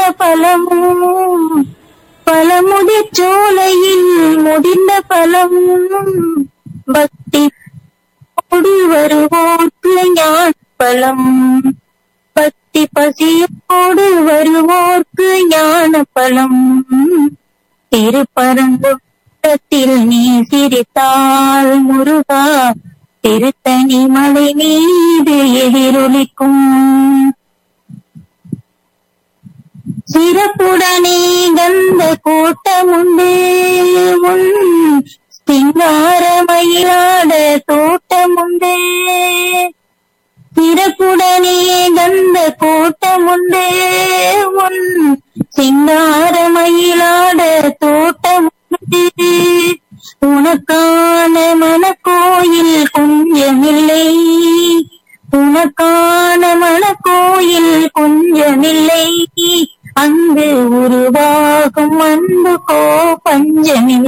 பழமும் பழமுதிர் சோலையில் முடிந்த பழமும் பக்தி ஓடி வருவோர்க்கு ஞான பழம் பக்தி பசியோடு வருவோர்க்கு ஞான பழம் திருப்பரங்குன்றத்தில் நீ சிரித்தால் முருகா திருத்தணி மலை மீது எதிரொலிக்கும் சிறப்புடனே கந்த கூட்டமுண்டு உன் சிங்கார மயிலாட தோட்டமுண்டு சிறப்புடனே கந்த கூட்டமுண்டு உன் சிங்கார மயிலாட தோட்டமுண்டு உனக்கான மனக்கோயில் கொஞ்சமில்லை உனக்கான மனக்கோயில் கொஞ்சமில்லை அங்கு உருவாகும் அன்புக்கோ பஞ்சமில்லை